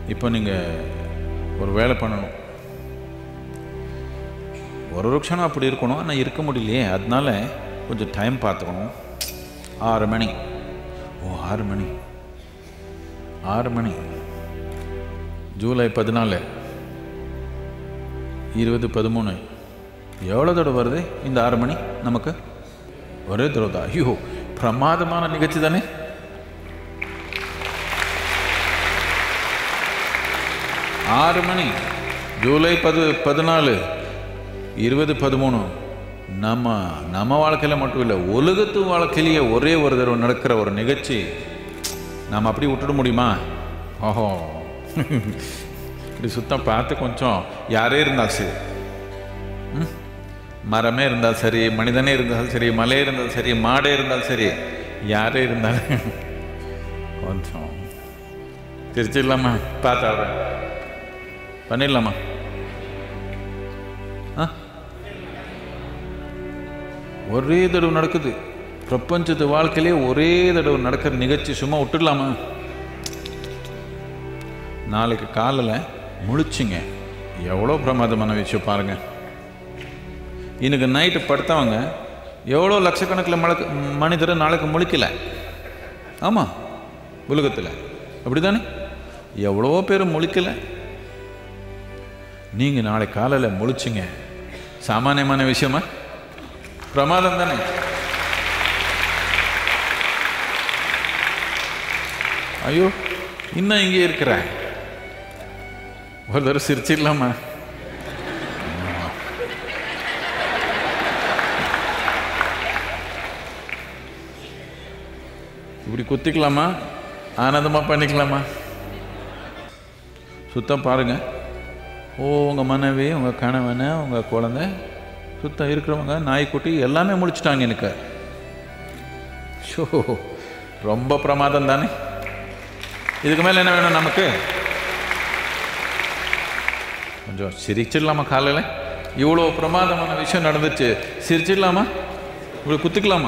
இப்போ நீங்கள் ஒரு வேலை பண்ணணும் ஒரு ஒரு க்ஷணம் அப்படி இருக்கணும் ஆனால் இருக்க முடியலையே அதனால கொஞ்சம் டைம் பார்த்துக்கணும் ஆறு மணி ஓ ஆறு மணி ஆறு மணி ஜூலை பதினாலு இருபது பதிமூணு எவ்வளோ தடவை வருது இந்த ஆறு மணி நமக்கு ஒரே தடவை தான் ஐயோ பிரமாதமான நிகழ்ச்சி தானே ஆறு மணி ஜூலை பது பதினாலு இருபது பதிமூணு நம்ம நம்ம வாழ்க்கையில் மட்டும் இல்லை உலகத்து வாழ்க்கையிலேயே ஒரே ஒரு தடவை நடக்கிற ஒரு நிகழ்ச்சி நாம் அப்படி விட்டுட முடியுமா ஓஹோ இப்படி சுத்தம் பார்த்து கொஞ்சம் யாரே இருந்தால் சரி ம்? மரமே இருந்தால் சரி மனிதனே இருந்தாலும் சரி மலை இருந்தாலும் சரி மாடே இருந்தாலும் சரி யாரே இருந்தாலும் கொஞ்சம் திருச்சிடலாமா பார்த்தா பண்ணிடலாமா ஆ ஒரே தடவை நடக்குது பிரபஞ்சத்து வாழ்க்கையிலே ஒரே தடவை நடக்கிற நிகழ்ச்சி சும்மா விட்டுடலாமா நாளைக்கு காலையில் முழிச்சிங்க எவ்வளோ பிரமாதமான விஷயம் பாருங்க இன்னைக்கு நைட்டு படுத்தவங்க எவ்வளோ லட்சக்கணக்கில் மழக்கு மனிதர் நாளைக்கு முழிக்கல ஆமாம் உலகத்தில் அப்படிதானே எவ்வளோ பேர் முழிக்கல நீங்கள் நாளை காலையில் முழிச்சிங்க சாமானியமான விஷயமா பிரமாதம் தானே ஐயோ இன்னும் இங்கே இருக்கிறேன் ஒரு தடவை சிரிச்சிடலாமா இப்படி குத்திக்கலாமா ஆனந்தமாக பண்ணிக்கலாமா சுத்தம் பாருங்க ஓ உங்கள் மனைவி உங்கள் கணவன் உங்கள் குழந்தை சுத்தம் இருக்கிறவங்க நாய்க்குட்டி எல்லாமே முடிச்சிட்டாங்க எனக்கு ஷோ ரொம்ப பிரமாதம் தானே இதுக்கு மேலே என்ன வேணும் நமக்கு கொஞ்சம் சிரிச்சிடலாமா காலையில் இவ்வளோ பிரமாதமான விஷயம் நடந்துச்சு சிரிச்சிடலாமா இப்படி குத்திக்கலாமா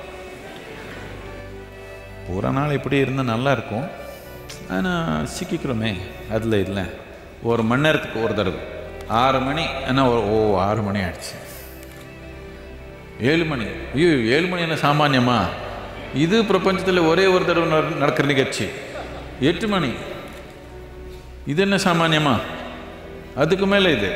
பூரா நாள் இப்படி இருந்தால் நல்லா இருக்கும் ஆனால் சிக்கிக்கிறோமே அதில் இல்லை ஒரு மணி நேரத்துக்கு ஒரு தடவை ஆறு மணி என்ன ஒரு ஓ ஆறு மணி ஆயிடுச்சு ஏழு மணி ஐயோ ஏழு மணி என்ன சாமானியமா இது பிரபஞ்சத்தில் ஒரே ஒரு தடவை நட- நடக்கிற நிகழ்ச்சி எட்டு மணி இது என்ன சாமானியமா அதுக்கு மேலே இது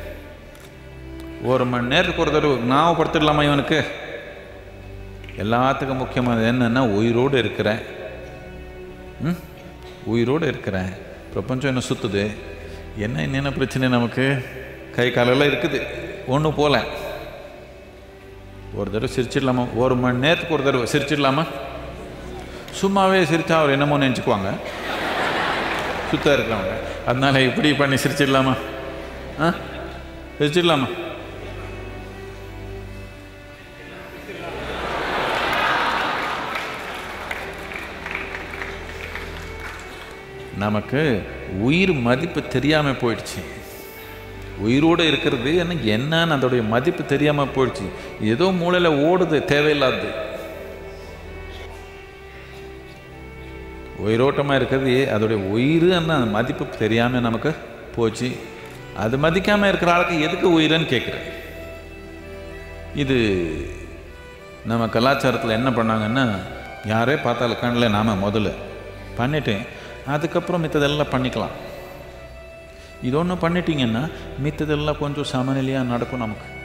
ஒரு மணி நேரத்துக்கு ஒரு தடவை ஞாபகப்படுத்திடலாமா இவனுக்கு எல்லாத்துக்கும் முக்கியமானது என்னன்னா உயிரோடு இருக்கிறேன் ம் உயிரோடு இருக்கிறேன் பிரபஞ்சம் என்ன சுற்றுது என்ன என்னென்ன பிரச்சனை நமக்கு கை காலெல்லாம் இருக்குது ஒன்றும் போல ஒரு தடவை சிரிச்சிடலாமா ஒரு மணி நேரத்துக்கு ஒரு தடவை சிரிச்சிடலாமா சும்மாவே சிரிச்சா அவர் என்னமோ நினச்சிக்குவாங்க சுத்தம் இருக்கிறவங்க அதனால இப்படி பண்ணி சிரிச்சிடலாமா ஆ சிரிச்சிடலாமா நமக்கு உயிர் மதிப்பு தெரியாமல் போயிடுச்சு உயிரோடு இருக்கிறது எனக்கு என்னன்னு அதோடைய மதிப்பு தெரியாமல் போயிடுச்சு ஏதோ மூளையில் ஓடுது தேவையில்லாதது உயிரோட்டமாக இருக்கிறது அதோடைய உயிர் அந்த மதிப்பு தெரியாமல் நமக்கு போச்சு அது மதிக்காமல் இருக்கிற ஆளுக்கு எதுக்கு உயிரன்னு கேட்குறேன் இது நம்ம கலாச்சாரத்தில் என்ன பண்ணாங்கன்னா யாரே பார்த்தாலும் கண்ணில் நாம் முதல்ல பண்ணிட்டு அதுக்கப்புறம் மித்ததெல்லாம் பண்ணிக்கலாம் இது ஒன்று பண்ணிட்டீங்கன்னா மித்ததெல்லாம் கொஞ்சம் சமநிலையாக நடக்கும் நமக்கு